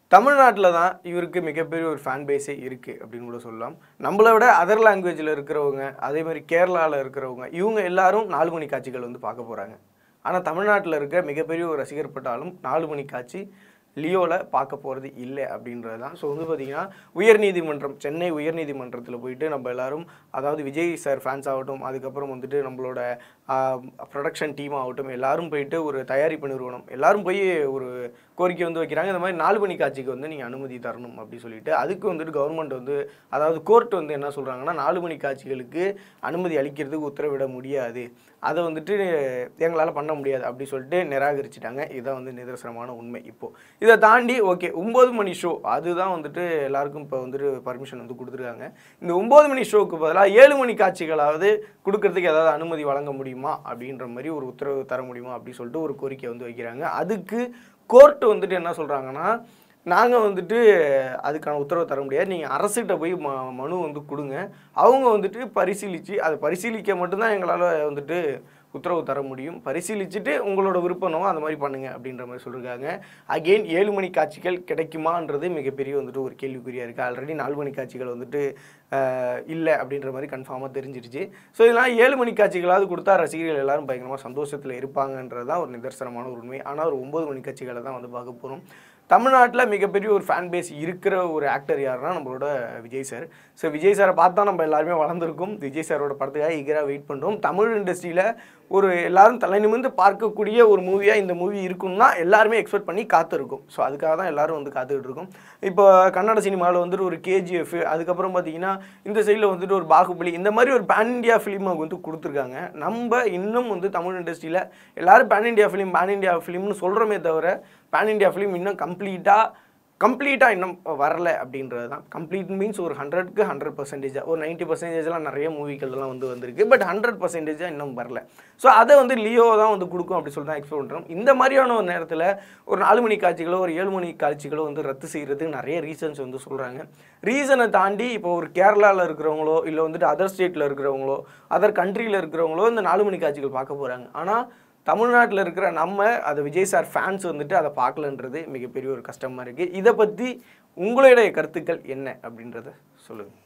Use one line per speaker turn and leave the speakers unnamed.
தமிழ்நாட்டில் தான் இவருக்கு மிகப்பெரிய ஒரு ஃபேன் பேஸே இருக்குது அப்படின்னு கூட சொல்லலாம் நம்மளை விட அதர் லாங்குவேஜில் இருக்கிறவங்க அதே மாதிரி கேரளாவில் இருக்கிறவங்க இவங்க எல்லாரும் நாலு மணி காட்சிகள் வந்து பார்க்க போகிறாங்க ஆனால் தமிழ்நாட்டில் இருக்க மிகப்பெரிய ஒரு ரசிகர் பட்டாலும் நாலு மணி காட்சி லியோவில் பார்க்க போகிறது இல்லை அப்படின்றது தான் ஸோ வந்து பார்த்திங்கன்னா உயர்நீதிமன்றம் சென்னை உயர்நீதிமன்றத்தில் போயிட்டு நம்ம எல்லாரும் அதாவது விஜய் சார் ஃபேன்ஸ் ஆகட்டும் அதுக்கப்புறம் வந்துட்டு நம்மளோட ப்ரொடக்ஷன் டீம் ஆகட்டும் எல்லாரும் போயிட்டு ஒரு தயாரிப்பு நிறுவனம் எல்லாரும் போய் ஒரு கோரிக்கை வந்து வைக்கிறாங்க இந்த மாதிரி நாலு மணி காட்சிக்கு வந்து நீங்கள் அனுமதி தரணும் அப்படி சொல்லிட்டு அதுக்கு வந்துட்டு கவர்மெண்ட் வந்து அதாவது கோர்ட் வந்து என்ன சொல்கிறாங்கன்னா நாலு மணி காட்சிகளுக்கு அனுமதி அளிக்கிறதுக்கு உத்தரவிட முடியாது அதை வந்துட்டு எங்களால் பண்ண முடியாது அப்படி சொல்லிட்டு நிராகரிச்சிட்டாங்க இதுதான் வந்து நிதர்சனமான உண்மை இப்போது இதை தாண்டி ஓகே ஒம்பது மணி ஷோ அதுதான் வந்துட்டு எல்லாருக்கும் இப்போ வந்துட்டு பர்மிஷன் வந்து கொடுத்துருக்காங்க இந்த ஒம்பது மணி ஷோவுக்கு பதிலாக ஏழு மணி காட்சிகளாவது கொடுக்கறதுக்கு ஏதாவது அனுமதி வழங்க முடியுமா அப்படின்ற மாதிரி ஒரு உத்தரவு தர முடியுமா அப்படி சொல்லிட்டு ஒரு கோரிக்கை வந்து வைக்கிறாங்க அதுக்கு கோர்ட் வந்துட்டு என்ன சொல்கிறாங்கன்னா நாங்கள் வந்துட்டு அதுக்கான உத்தரவு தர முடியாது நீங்கள் அரசுகிட்ட போய் ம மனு வந்து கொடுங்க அவங்க வந்துட்டு பரிசீலித்து அதை பரிசீலிக்க மட்டும்தான் எங்களால் வந்துட்டு உத்தரவு தர முடியும் பரிசீலிச்சுட்டு உங்களோட விருப்பம் அந்த மாதிரி பண்ணுங்க அப்படின்ற மாதிரி சொல்லியிருக்காங்க அகெயின் ஏழு மணி காட்சிகள் கிடைக்குமான்றது மிகப்பெரிய வந்துட்டு ஒரு கேள்விக்குறியாக இருக்குது ஆல்ரெடி நாலு மணி காட்சிகள் வந்துட்டு அஹ், இல்லை அப்படின்ற மாதிரி கன்ஃபார்மாக தெரிஞ்சிருச்சு ஸோ இதெல்லாம் ஏழு மணி காட்சிகளாவது கொடுத்தா ரசிகர்கள் எல்லாரும் பயங்கரமாக சந்தோஷத்தில் இருப்பாங்கன்றது தான் ஒரு நிதர்சனமான ஒரு உண்மை ஆனால் ஒரு ஒம்பது மணி காட்சிகளை தான் வந்து பார்க்க போகிறோம் தமிழ்நாட்டில் மிகப்பெரிய ஒரு ஃபேன் பேஸ் இருக்கிற ஒரு ஆக்டர் யாருன்னா நம்மளோட விஜய் சார் ஸோ விஜய் சாரை பார்த்தா நம்ம எல்லாருமே வளர்ந்துருக்கோம் விஜய் சாரோட படத்துக்காக ஈகராக வெயிட் பண்ணுறோம் தமிழ் இண்டஸ்ட்ரியில் ஒரு எல்லாரும் தலை நிமிர்ந்து பார்க்கக்கூடிய ஒரு மூவியாக இந்த மூவி இருக்கும்னா எல்லாருமே எக்ஸ்பெக்ட் பண்ணி காத்திருக்கும் ஸோ அதுக்காக தான் எல்லாரும் வந்து காத்துக்கிட்டு இருக்கோம் இப்போ கன்னட சினிமாவில் வந்துட்டு ஒரு கேஜிஎஃப் அதுக்கப்புறம் பார்த்தீங்கன்னா இந்த சைடில் வந்துட்டு ஒரு பாகுபலி இந்த மாதிரி ஒரு பேன் இண்டியா ஃபிலிமை வந்து கொடுத்துருக்காங்க நம்ம இன்னும் வந்து தமிழ் இண்டஸ்ட்ரியில் எல்லாரும் pan India film pan India ஃபிலிம்னு சொல்கிறோமே தவிர பேன் இண்டியா ஃபிலிம் இன்னும் கம்ப்ளீட்டாக கம்ப்ளீட்டாக இன்னும் வரல அப்படின்றது தான் கம்ப்ளீட் மீன்ஸ் ஒரு ஹண்ட்ரட்க்கு ஹண்ட்ரட் பர்சன்டேஜாக ஒரு நைன்ட்டி பர்சன்டேஜ்லாம் நிறைய மூவிகள்லாம் வந்து வந்திருக்கு பட் ஹண்ட்ரட் பர்சன்டேஜாக இன்னும் வரல ஸோ அதை வந்து லியோ தான் வந்து கொடுக்கும் அப்படி சொல்லி தான் எக்ஸ்பெக்ட் பண்ணுறோம் இந்த மாதிரியான ஒரு நேரத்தில் ஒரு நாலு மணி காட்சிகளோ ஒரு ஏழு மணி காட்சிகளோ வந்து ரத்து செய்கிறதுக்கு நிறைய ரீசன்ஸ் வந்து சொல்கிறாங்க ரீசனை தாண்டி இப்போ ஒரு கேரளாவில் இருக்கிறவங்களோ இல்லை வந்துட்டு அதர் ஸ்டேட்டில் இருக்கிறவங்களோ அதர் கண்ட்ரியில் இருக்கிறவங்களோ இந்த நாலு மணி காட்சிகள் பார்க்க போகிறாங்க ஆனால் தமிழ்நாட்டில் இருக்கிற நம்ம அதை விஜய் சார் ஃபேன்ஸ் வந்துட்டு அதை பார்க்கலன்றது மிகப்பெரிய ஒரு கஷ்டமாக இருக்குது இதை பற்றி உங்களுடைய கருத்துக்கள் என்ன அப்படின்றத சொல்லுங்கள்